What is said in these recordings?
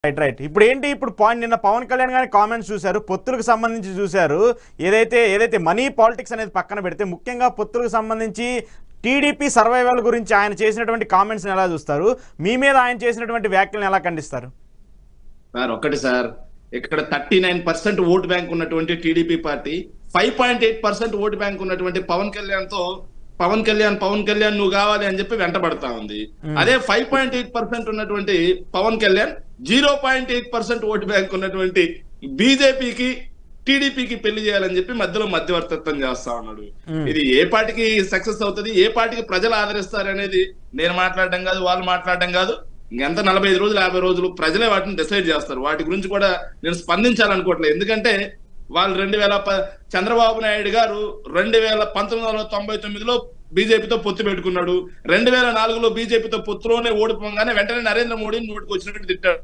Right right ఇప్పుడు ఏంటి ఇప్పుడు పాయింట్ నిన్న పవన్ కళ్యాణ్ గారి కామెంట్స్ చూశారు పొత్తులకు సంబంధించి చూశారు ఏదైతే ఏదైతే మనీ పాలిటిక్స్ అనేది పక్కన పెడితే ముఖ్యంగా పొత్తులకు సంబంధించి టీడీపీ సర్వైవల్ గురించి ఆయన చేసినటువంటి కామెంట్స్ని ఎలా చూస్తారు మీ మీద ఆయన చేసినటువంటి వ్యాఖ్యలను ఎలా ఖండిస్తారు సార్ ఒకటి సార్ ఇక్కడ thirty nine percent vote bank ఉన్నటువంటి TDP party five point eight percent vote bank ఉన్నటువంటి పవన్ కళ్యాణ్ తో పవన్ కళ్యాణ్ పవన్ కళ్యాణ్ నువ్వు కావాలి అని చెప్పి వెంటబడతా ఉంది అదే ఫైవ్ పాయింట్ ఎయిట్ పర్సెంట్ ఉన్నటువంటి Pavan Kalyan zero point eight percent vote bank ఉన్నటువంటి బీజేపీకి టీడీపీకి పెళ్లి చేయాలని చెప్పి మధ్యలో మధ్యవర్తిత్వం చేస్తా ఉన్నాడు ఇది ఏ పార్టీకి సక్సెస్ అవుతుంది ఏ పార్టీకి ప్రజలు ఆదరిస్తారు అనేది నేను మాట్లాడడం కాదు వాళ్ళు మాట్లాడడం కాదు ఇంకెంత నలభై ఐదు రోజులు యాభై రోజులు ప్రజలే వాటిని డిసైడ్ చేస్తారు వాటి గురించి కూడా నేను స్పందించాలనుకోవట్లేదు ఎందుకంటే వాళ్ళు రెండు వేల ప- చంద్రబాబు నాయుడు గారు రెండు వేల పంతొమ్మిది వందల తొంభై తొమ్మిదిలో బీజేపీతో పొత్తు పెట్టుకున్నాడు రెండు వేల నాలుగులో బీజేపీతో పొత్తులోనే ఓడిపోగానే వెంటనే నరేంద్ర మోడీని నోటికి వచ్చినట్టు తిట్టాడు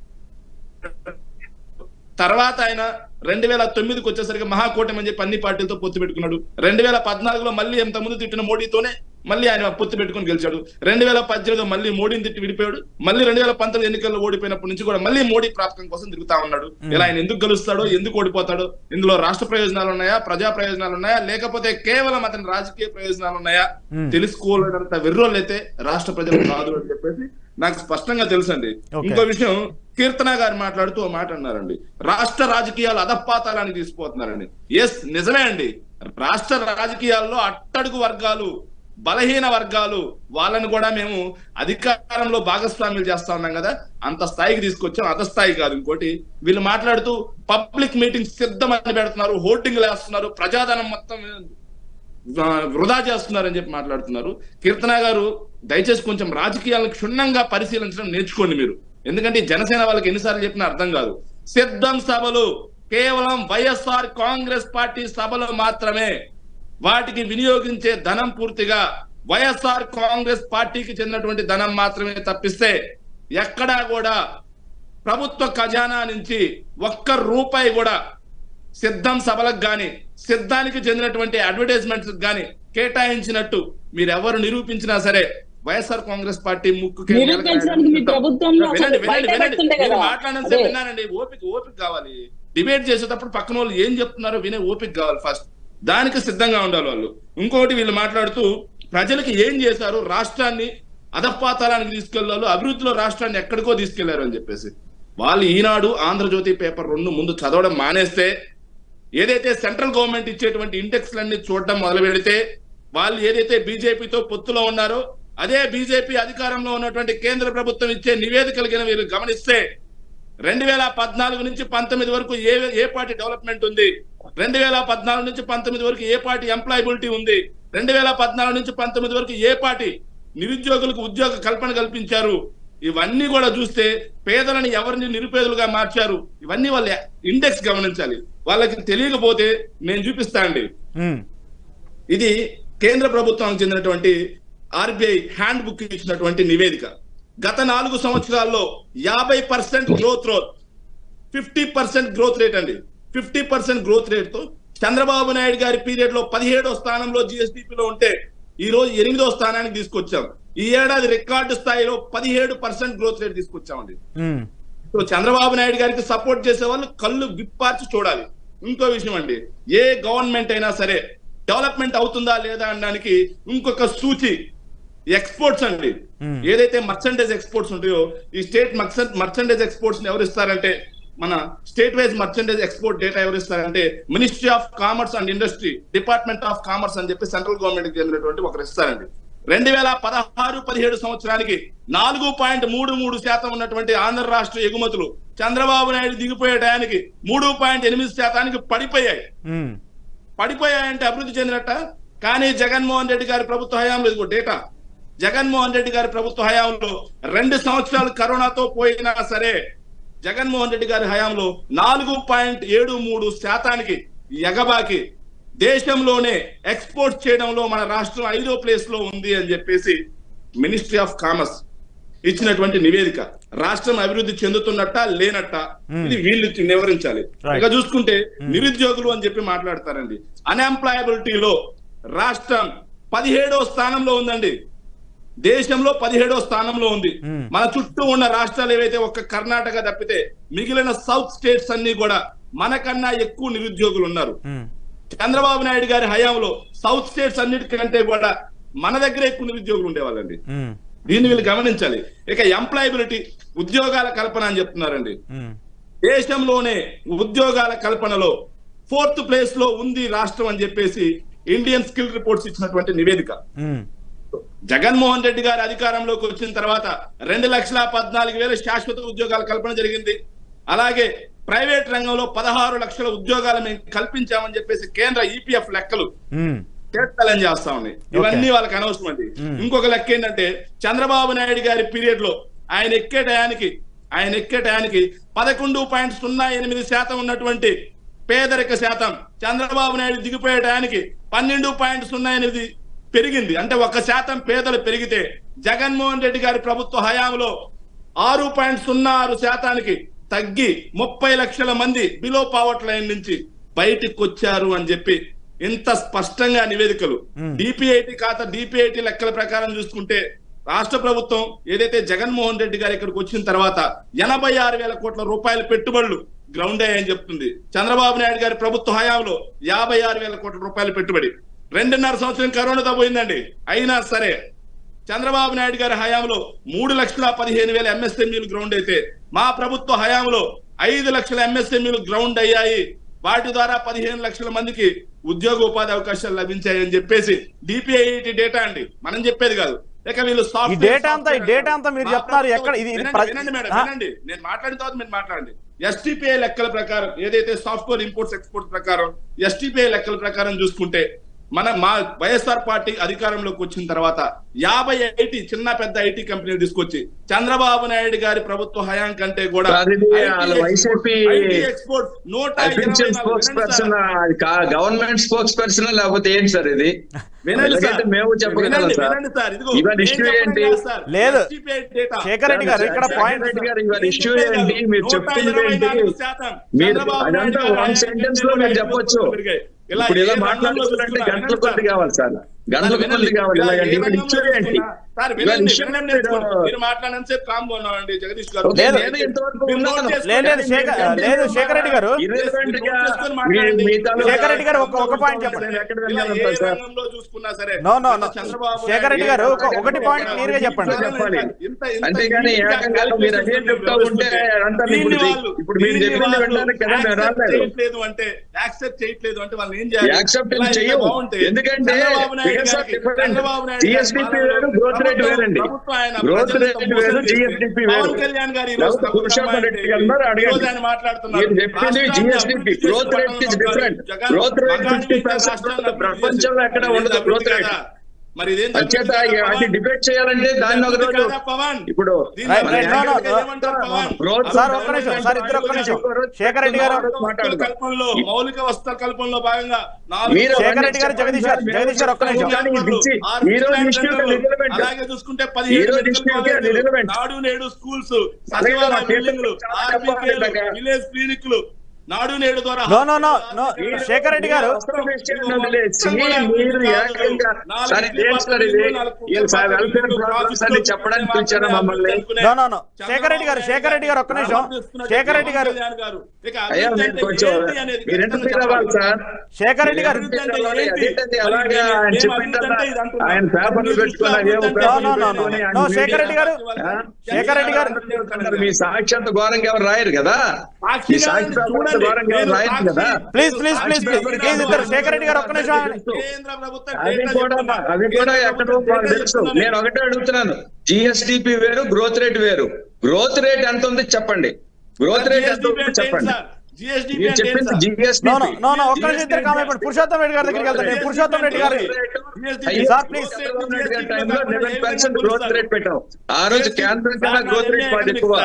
తర్వాత ఆయన రెండు వేల తొమ్మిదికి వచ్చేసరికి మహాకూటమి అని చెప్పి అన్ని పార్టీలతో పొత్తు పెట్టుకున్నాడు రెండు వేల పద్నాలుగులో మళ్ళీ ఎంత ముందు తిట్టిన మోడీతోనే మళ్ళీ ఆయన పొత్తు పెట్టుకుని గెలిచాడు రెండు వేల పద్దెనిమిదిలో మళ్ళీ మోడీని తిట్టి విడిపోయాడు మళ్ళీ రెండు వేల పంతొమ్మిది ఎన్నికల్లో ఓడిపోయినప్పటి నుంచి కూడా మళ్ళీ మోడీ ప్రాప్తం కోసం తిరుగుతా ఉన్నాడు ఇలా ఆయన ఎందుకు గెలుస్తాడో ఎందుకు ఓడిపోతాడో ఇందులో రాష్ట్ర ప్రయోజనాలు ఉన్నాయా ప్రజా ప్రయోజనాలు ఉన్నాయా లేకపోతే కేవలం అతని రాజకీయ ప్రయోజనాలు ఉన్నాయా తెలుసుకోలేనంత వెర్రోళ్ళైతే రాష్ట్ర ప్రజలు కాదు అని చెప్పేసి నాకు స్పష్టంగా తెలుసండి Okay. ఇంకో విషయం కీర్తన గారు మాట్లాడుతూ ఓ మాట అన్నారండి రాష్ట్ర రాజకీయాలు అధపాతాలానికి తీసుకుపోతున్నారండి ఎస్ నిజమే అండి రాష్ట్ర రాజకీయాల్లో అట్టడుగు వర్గాలు బలహీన వర్గాలు వాళ్ళని కూడా మేము అధికారంలో భాగస్వామ్యులు చేస్తా ఉన్నాం కదా అంత స్థాయికి తీసుకొచ్చాం అంత స్థాయి కాదు ఇంకోటి వీళ్ళు మాట్లాడుతూ పబ్లిక్ మీటింగ్స్ సిద్ధమని పెడుతున్నారు హోర్డింగ్లు వేస్తున్నారు ప్రజాధనం మొత్తం ఆ, వృధా చేస్తున్నారని చెప్పి మాట్లాడుతున్నారు కీర్తన గారు దయచేసి కొంచెం రాజకీయాలను క్షుణ్ణంగా పరిశీలించడం నేర్చుకోండి మీరు ఎందుకంటే ఈ జనసేన వాళ్ళకి ఎన్నిసార్లు చెప్పినా అర్థం కాదు సిద్ధం సభలు కేవలం వైఎస్ఆర్ కాంగ్రెస్ పార్టీ సభలు మాత్రమే వాటికి వినియోగించే ధనం పూర్తిగా వైఎస్ఆర్ కాంగ్రెస్ పార్టీకి చెందినటువంటి ధనం మాత్రమే తప్పిస్తే ఎక్కడా కూడా ప్రభుత్వ ఖజానా నుంచి ఒక్క రూపాయి కూడా సిద్ధం సభలకు గాని సిద్ధానికి చెందినటువంటి అడ్వర్టైజ్మెంట్స్ గాని కేటాయించినట్టు మీరు ఎవరు నిరూపించినా సరే వైఎస్ఆర్ కాంగ్రెస్ పార్టీ ముక్కు నిరూపించడానికి మీ ప్రభుత్వంలో అసలు వినండి వినండి బయట వినండి పెడుతుండే మీరు కదా. మాట్లాడినంత అదే. విన్నానండి ఓపిక ఓపిక కావాలి డిబేట్ చేసేటప్పుడు పక్కన వాళ్ళు ఏం చెప్తున్నారో వినే ఓపిక కావాలి ఫస్ట్ దానికి సిద్ధంగా ఉండాలి వాళ్ళు ఇంకొకటి వీళ్ళు మాట్లాడుతూ ప్రజలకి ఏం చేశారు రాష్ట్రాన్ని అధపాతాలానికి తీసుకెళ్లారు అభివృద్ధిలో రాష్ట్రాన్ని ఎక్కడికో తీసుకెళ్లారు అని చెప్పేసి వాళ్ళు ఈనాడు ఆంధ్రజ్యోతి పేపర్ రెండు ముందు చదవడం మానేస్తే ఏదైతే సెంట్రల్ గవర్నమెంట్ ఇచ్చేటువంటి ఇండెక్స్ లన్నీ చూడడం మొదలు పెడితే వాళ్ళు ఏదైతే బీజేపీతో పొత్తులో ఉన్నారో అదే బీజేపీ అధికారంలో ఉన్నటువంటి కేంద్ర ప్రభుత్వం ఇచ్చే నివేదికలు మీరు గమనిస్తే రెండు వేల పద్నాలుగు నుంచి పంతొమ్మిది వరకు ఏ ఏ పార్టీ డెవలప్మెంట్ ఉంది రెండు వేల పద్నాలుగు నుంచి పంతొమ్మిది వరకు ఏ పార్టీ ఎంప్లాయబిలిటీ ఉంది రెండు వేల పద్నాలుగు నుంచి పంతొమ్మిది వరకు ఏ పార్టీ నిరుద్యోగులకు ఉద్యోగ కల్పన కల్పించారు ఇవన్నీ కూడా చూస్తే పేదలని ఎవరిని నిరుపేదలుగా మార్చారు ఇవన్నీ వాళ్ళ ఇండెక్స్ గమనించాలి వాళ్ళకి తెలియకపోతే నేను చూపిస్తా అండి ఉమ్, ఇది కేంద్ర ప్రభుత్వానికి చెందినటువంటి ఆర్బీఐ హ్యాండ్ బుక్ ఇచ్చినటువంటి నివేదిక గత నాలుగు సంవత్సరాల్లో యాభై percent growth rate fifty percent growth rate అండి ఫిఫ్టీ పర్సెంట్ గ్రోత్ రేట్ తో చంద్రబాబు నాయుడు గారి పీరియడ్ లో పదిహేడో స్థానంలో జిఎస్డిపిలో ఉంటే ఈ రోజు ఎనిమిదో స్థానానికి తీసుకొచ్చాం ఈ ఏడాది రికార్డు స్థాయిలో పదిహేడు పర్సెంట్ గ్రోత్ రేట్ తీసుకొచ్చామండి ఉమ్, సో చంద్రబాబు నాయుడు గారికి సపోర్ట్ చేసే వాళ్ళు కళ్ళు విప్పార్చి చూడాలి ఇంకో విషయం అండి ఏ గవర్నమెంట్ అయినా సరే డెవలప్మెంట్ అవుతుందా లేదా అనడానికి ఇంకొక సూచి ఎక్స్పోర్ట్స్ అండి Hmm. ఏదైతే మర్చండేజ్ ఎక్స్పోర్ట్స్ ఉంటాయో ఈ స్టేట్ మర్చండేజ్ ఎక్స్పోర్ట్స్ ఎవరు ఇస్తారంటే మన state wise merchandise export data ఎవరు ఇస్తారంటే ministry of commerce and industry department of commerce అని చెప్పి సెంట్రల్ గవర్నమెంట్ కి చెందినటువంటి ఒకరు ఇస్తారండి రెండు వేల పదహారు పదిహేడు సంవత్సరానికి నాలుగు పాయింట్ మూడు మూడు శాతం ఉన్నటువంటి ఆంధ్ర రాష్ట్ర ఎగుమతులు చంద్రబాబు నాయుడు దిగిపోయే టయానికి మూడు పాయింట్ ఎనిమిది శాతానికి పడిపోయాయి ఉమ్, పడిపోయాయంటే అభివృద్ధి చెందినట్ట కానీ జగన్మోహన్ రెడ్డి గారి ప్రభుత్వ హయాంలో ఇదిగో డేటా జగన్మోహన్ రెడ్డి గారి ప్రభుత్వ హయాంలో రెండు సంవత్సరాలు కరోనాతో పోయినా సరే జగన్మోహన్ రెడ్డి గారి హయాంలో నాలుగు పాయింట్ ఏడు మూడు శాతానికి ఎగబాకి దేశంలోనే ఎక్స్పోర్ట్ చేయడంలో మన రాష్ట్రం ఐదో ప్లేస్ లో ఉంది అని చెప్పేసి మినిస్ట్రీ ఆఫ్ కామర్స్ ఇచ్చినటువంటి నివేదిక రాష్ట్రం అభివృద్ధి చెందుతున్నట్ట లేనట్ట ఇది వీళ్ళు ఇచ్చి వివరించాలి Right. ఇక చూసుకుంటే నిరుద్యోగులు అని చెప్పి మాట్లాడతారండి అన్ఎంప్లాయబిలిటీలో రాష్ట్రం పదిహేడో స్థానంలో ఉందండి దేశంలో పదిహేడో స్థానంలో ఉంది మ్మ్. మన చుట్టూ ఉన్న రాష్ట్రాలు ఏవైతే ఒక్క కర్ణాటక తప్పితే మిగిలిన సౌత్ స్టేట్స్ అన్ని కూడా మనకన్నా ఎక్కువ నిరుద్యోగులు ఉన్నారు ఉమ్, చంద్రబాబు నాయుడు గారి హయాంలో సౌత్ స్టేట్స్ అన్నిటికంటే కూడా మన దగ్గర ఎక్కువ నిరుద్యోగులు ఉండేవాళ్ళండి ఉమ్, దీన్ని వీళ్ళు గమనించాలి ఇక ఎంప్లాయబిలిటీ ఉద్యోగాల కల్పన అని చెప్తున్నారండి ఉమ్, దేశంలోనే ఉద్యోగాల కల్పనలో ఫోర్త్ ప్లేస్ లో ఉంది రాష్ట్రం అని చెప్పేసి ఇండియన్ స్కిల్ రిపోర్ట్స్ ఇచ్చినటువంటి నివేదిక ఉమ్, జగన్మోహన్ రెడ్డి గారి అధికారంలోకి వచ్చిన తర్వాత రెండు లక్షల పద్నాలుగు వేల శాశ్వత ఉద్యోగాల కల్పన జరిగింది అలాగే ప్రైవేట్ రంగంలో పదహారు లక్షల ఉద్యోగాలు మేము కల్పించామని చెప్పేసి కేంద్ర ఈపీఎఫ్ లెక్కలు ఉమ్, చేస్తాలని చేస్తా ఉన్నాయి ఇవన్నీ వాళ్ళకి అనవసరం అండి Hmm. ఇంకొక లెక్క ఏంటంటే చంద్రబాబు నాయుడు గారి పీరియడ్ లో ఆయన ఎక్కే టయానికి ఆయన ఎక్కే టయానికి పదకొండు పాయింట్ సున్నా ఎనిమిది శాతం ఉన్నటువంటి పేదరిక శాతం చంద్రబాబు నాయుడు దిగిపోయే టయానికి పన్నెండు పాయింట్ సున్నా ఎనిమిది పెరిగింది అంటే ఒక శాతం పేదలు పెరిగితే జగన్మోహన్ రెడ్డి గారి ప్రభుత్వ హయాంలో ఆరు పాయింట్ సున్నా ఆరు శాతానికి తగ్గి ముప్పై లక్షల మంది బిలో పావర్టీ లైన్ నుంచి బయటికి వచ్చారు అని చెప్పి ఇంత స్పష్టంగా నివేదికలు Hmm. డిపిఐటి ఖాతా డిపిఐటి లెక్కల ప్రకారం చూసుకుంటే రాష్ట్ర ప్రభుత్వం ఏదైతే జగన్మోహన్ రెడ్డి గారు ఇక్కడికి వచ్చిన తర్వాత ఎనభై ఆరు వేల కోట్ల రూపాయల పెట్టుబడులు గ్రౌండ్ అయ్యాయని చెప్తుంది చంద్రబాబు నాయుడు గారి ప్రభుత్వ హయాంలో యాభై ఆరు వేల కోట్ల రూపాయల పెట్టుబడి రెండున్నర సంవత్సరం కరోనాతో పోయిందండి అయినా సరే చంద్రబాబు నాయుడు గారి హయాంలో మూడు లక్షల పదిహేను వేల ఎంఎస్ఎంఈలు గ్రౌండ్ అయితే మా ప్రభుత్వ హయాంలో ఐదు లక్షల ఎంఎస్ఎంఈలు గ్రౌండ్ అయ్యాయి వాటి ద్వారా పదిహేను లక్షల మందికి ఉద్యోగ ఉపాధి అవకాశాలు లభించాయని చెప్పేసి డిపిఐటి డేటా అండి మనం చెప్పేది కాదు ఇక వీళ్ళు ఈ software- డేటా అంతా ఈ డేటా అంతా మీరు మా చెప్తున్నారు ప్రభుత్వం- ఎక్కడ ఇది ఇది వినండి, ప్ర- వినండి మేడం ఆ? వినండి నేను మాట్లాడిన తర్వాత మీరు మాట్లాడండి ఎస్టీపీఐ లెక్కల ప్రకారం ఏదైతే సాఫ్ట్వేర్ ఇంపోర్ట్స్ ఎక్స్పోర్ట్స్ ప్రకారం ఎస్టీపీఐ లెక్కల ప్రకారం చూసుకుంటే మన మా వైఎస్ఆర్ పార్టీ అధికారంలోకి వచ్చిన తర్వాత యాభై ఐటీ చిన్న పెద్ద ఐటీ కంపెనీలు తీసుకొచ్చి చంద్రబాబు నాయుడు గారి ప్రభుత్వ హయాం కంటే కూడా సార్, ఇది వాళ్ళ వైసీపీ ఎక్స్పోర్ట్ నూట official spokesperson government spokesperson లేకపోతే ఏంటి సార్ ఇది వినండి సార్. ఎందుకంటే మేము చెప్పగలం వినండి, సార్ వినండి సార్. ఇదిగో ఇవాళ నేను ఇష్యూ చెప్పడం ఏంటి కాదు సార్. లేదు. STPI data. శేఖర్ రెడ్డి గారు ఇక్కడ జగన్ పాయింట్ రెడ్డి గారు ఇవాళ నేను ఇష్యూ చెప్పేది ఏంటి కాదు. మీరు నూట చెప్తుంది ఇరవై ఏంటి నాలుగు శాతం మీరు చంద్రబాబు అదంతా నాయుడు గారు వన్ ఆయన సెంటెన్స్ కంటే లో మీరు కూడా చెప్పొచ్చు పెరిగాయి. ఇలా ఇప్పుడు ఏ ఏదో రంగంలో మాట్లాడుతుంటే చూసుకున్నా గంటల వినండి కొద్ది సార్. కావాలి సార్ గంటల వినండి, కొద్ది కావాలి ఇలా ఇలాగంటే ఏ ఇవాళ రంగంలో ఇష్యూ ఏంటి చూసుకున్నా, సార్ ఇవాళ వినండి, ఇష్యూ వినండి, ఏంటి? నేర్చుకోండి. మీరు మాట్లాడినంత సేపు కామ్ ఉన్నామండి జగదీష్ గారు లేదు. నేను ఇంతవరకు మీరు ఉన్నాను. నోట్ చేసుకోండి. లేదు, లేదు, శేఖర్- లేదు, శేఖర్ రెడ్డి గారు. Irrelevant గా నోట్ చేసుకొని మీ- మాట్లాడండి. మీ తాలూకా శేఖర్ రెడ్డి గారు ఒక- ఒక పాయింట్ చెప్పండి. నేను ఎక్కడ ఇలా వెళ్ళాను ఏ సార్ రంగంలో చూసుకున్నా సరే No, no, no. Chandrababu Shekhar Reddy గారు ఒక- ఒకటి పాయింట్ clear గా చెప్పండి. చెప్పాలి. ఇంత- ఇంత అంతేగాని ఈజీగా ఏకంగా మీరు అదే చెప్తా ఉంటే అంతా దీన్ని ఇప్పుడు వాళ్ళు- ఇప్పుడు మీరు దీన్ని చెప్పింది వాళ్ళు వినడానికి కదా మేము accept రాలేదు. చేయట్లేదు అంటే యాక్సెప్ట్ చేయట్లేదు అంటే వాళ్ళు ఏం చేయాలి యాక్సెప్ట్ ఇలా ఇంత చెయ్యవు బాగుంటే ఎందుకంటే చంద్రబాబు నాయుడు ఫిగర్స్ ఆర్ గారికి- డిఫరెంట్ చంద్రబాబు నాయుడు గారి జిఎస్డిపి పాలనలో వేరు గ్రోత్ రేట్ ప్రభుత్వం- వేరండి ప్రభుత్వం ఆయన గ్రోత్ ప్రజలను రేట్ మోసం వేరు చేసి జిఎస్డిపి వేరు పవన్ కళ్యాణ్ గారు ఈ రోజు లేకపోతే పురుషోత్తమ రెడ్డి గారు ఉన్నారు ఈ రోజు ఆయన అడగండి మాట్లాడుతున్నారు మీరు చెప్పింది రాష్ట్రాన్ని జిఎస్డిపి అభివృద్ధి గ్రోత్ రేట్ చేసే is different Jagan growth rate మగాడిని ఫిఫ్టీ ఇచ్చే పర్సెంట్ రాష్ట్రాన్ని అభివృద్ధి ప్రపంచంలో చేసే. ఎక్కడ ఇదేం ఉండదు గ్రోత్ అభివృద్ధి రేట్ కాదా? మరి ఇదేం అంచేత అభివృద్ధి కాదా, అది పవన్? డిబేట్ చేయాలంటే దాన్ని ఒక ఇది రోజు కాదా, పవన్? ఇప్పుడు దీన్ని రైట్, మన రైట్, no, no, యాక్టివిటీగా no. ఏమంటారు, పవన్? గ్రోత్ సార్, ఒక్క నిమిషం, సార్, ఇద్దరు ఒక్క నిమిషం. శేఖర్ రెడ్డి గారు వస్తువుల కల్పనలో మౌలిక వస్తువుల కల్పనలో భాగంగా నాలుగు మీరు శేఖర్ రెడ్డి గారు, జగదీష్ గారు, జగదీష్ గారు, ఒక్క నిమిషం. కానీ ఇది ఇచ్చి, ఆరు ఈ రోజు విజ్ఞాన ఇష్యూకి సెంటర్లు, relevant. అలాగే చూసుకుంటే ఈ పదిహేడు రోజు మెడికల్ ఇష్యూకి కాలేజీలు, relevant. నాడు నేడు స్కూల్స్ అలాగే మా సచివాలయ బిల్డింగ్లు చేతులు చాలా ఆర్బీకేలు చెప్పాలి విలేజ్ క్లినిక్లు నాడు నేడు ద్వారా No, no, no, no. Shekhar Reddy గారు అవసరం విషయాన్ని వదిలేసి మీరు ఏకంగా సరే ఏం సార్ ఇది వీళ్ళు సార్ వెల్ఫేర్ ప్రోగ్రామ్స్ అని చెప్పడానికి పిలిచారా మమ్మల్ని No, no, no. Shekhar Reddy గారు, శేఖర్ రెడ్డి గారు, ఒక్క నిమిషం. శేఖర్ రెడ్డి గారు. అయ్యా మీరు కొంచెం మీరు ఇంటర్ఫీర్ అవ్వాలి సార్ శేఖర్ రెడ్డి గారు అదేంటండి అలాగే ఆయన చెప్పిందల్లా ఆయన పేపర్లు పెట్టుకున్న ఏవో No, no, పేపర్లు no, no. పెట్టుకొని ఆయన No, శేఖర్ రెడ్డి గారు. ఆ? శేఖర్ రెడ్డి గారు. చెప్తున్నారు, మీ సాక్షి అంత ఘోరంగా ఎవరు రాయరు కదా మీ సాక్షి పేపర్ అంత ఘోరంగా ఎవరు రాయరు కదా please please please please please ఇద్దరు శేఖర్ రెడ్డి గారు ఒక్క నిమిషం ఆగండి. కేంద్ర ప్రభుత్వం అది డేటా కూడా చెప్తున్నా. అది కూడా కేంద్ర ఎక్కడో ప్రభుత్వం మాకు డేటా తెలుసు చెప్తున్నా. నేను ఒకటే అడుగుతున్నాను జిఎస్డిపి వేరు గ్రోత్ రేట్ వేరు గ్రోత్ రేట్ ఎంత ఉంది చెప్పండి గ్రోత్ రేట్ ఎంత GSDP ఉంది అంటే చెప్పండి ఏంటి సార్? GSDP మీరు అంటే ఏంటి చెప్పింది sir? GSDP no no no no ఒక్క నిమిషం ఇద్దరు కామెంట్ అయిపోండి పురుషోత్తం రెడ్డి గారి దగ్గరికి వెళ్తాను నేను పురుషోత్తం రెడ్డి గారు అయ్యో, సార్, ప్లీజ్. చంద్రబాబు నాయుడు గారి టైంలో లెవెన్ పర్సెంట్ గ్రోత్ రేట్ పెట్టాం ఆ రోజు కేంద్రం కన్నా గ్రోత్ రేట్ పాటు ఎక్కువ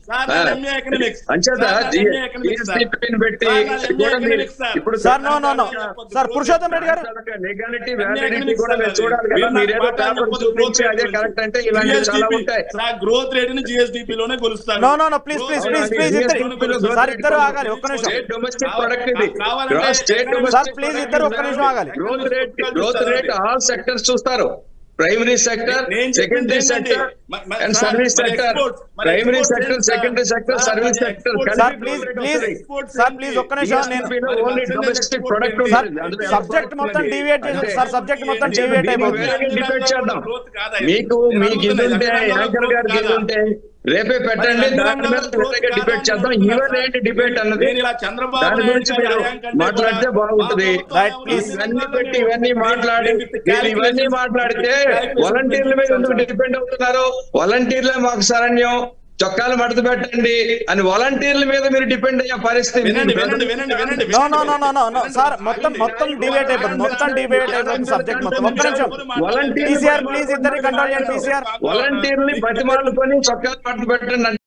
అంచేత జిఎస్డిపిని పెట్టి కూడా మీరు ఇప్పుడు sir, no, no, no. Sir, Purushottam Reddy గారు. లీగాలిటీ వ్యాలిడిటీ కూడా మేము చూడాలి కదా మీరేదో పేపర్ చూపించి అదే కరెక్ట్ అంటే ఇలాంటివి చాలా ఉంటాయి గ్రోత్ రేట్ ని జిఎస్డిపి లోనే కొలుస్తారు no no no please please please please ఇద్దరు సార్ ఇద్దరు ఆగాలి ఒక్క నిమిషం స్టేట్ డొమెస్టిక్ ప్రొడక్ట్ ఇది కావాలంటే స్టేట్ ఎకనామిక్ సార్, ప్లీజ్ ఇద్దరు ఒక్క నిమిషం ఆగాలి. Growth rate growth rate all sectors చూస్తారు ప్రైమరీ సెక్టర్ నేను చెప్పింది సెకండరీ ఏంటండి? సెక్టర్ మ- మ- అండ్ సార్, సర్వీస్ మరి సెక్టర్ exports, మరి ప్రైమరీ exports సెక్టర్ ఏంటి sir? Secondary sector sir, service మరి sector exports sir please please sir please ఒక్క నిమిషం నేను only domestic product sir subject మొత్తం డివియేట్ చేసి సార్ సబ్జెక్ట్ మొత్తం డివియేట్ అయిపోతుంది డిబేట్ చేద్దాం మీకు మీకు ఇది ఉంటే యాంకర్ గారికి ఇది ఉంటే రేపే పెట్టండి దాని మీద వేరేగా డిబేట్ చేద్దాం ఈవెన్ ఏంటి డిబేట్ అన్నది నేను ఇలా చంద్రబాబు దాని గురించి నాయుడు మీరు గారి కంటే మాట్లాడితే కూడా బాగుంటుంది Right, please. ఇవన్నీ పెట్టి ఇవన్నీ మాట్లాడి మీరు ఇవన్నీ మాట్లాడితే వాలంటీర్ల మీద ఎందుకు డిపెండ్ అవుతున్నారు వాలంటీర్లే మాకు శరణ్యం చొక్కాలు మడత పెట్టండి అని వాలంటీర్ల మీద మీరు డిపెండ్ అయ్యే పరిస్థితి వినండి వినండి వినండి వినండి no no no no no no sir మొత్తం మొత్తం డిబేట్ అయిపోతుంది మొత్తం డిబేట్ అయిపోతుంది సబ్జెక్ట్ మొత్తం ఒక్క నిమిషం వాలంటీర్లు పీసీఆర్ ప్లీజ్ ఇద్దరిని కంట్రోల్ చేయండి పీసీఆర్ వాలంటీర్ని బతిమాలుకొని చొక్కాలు మడత పెట్టండి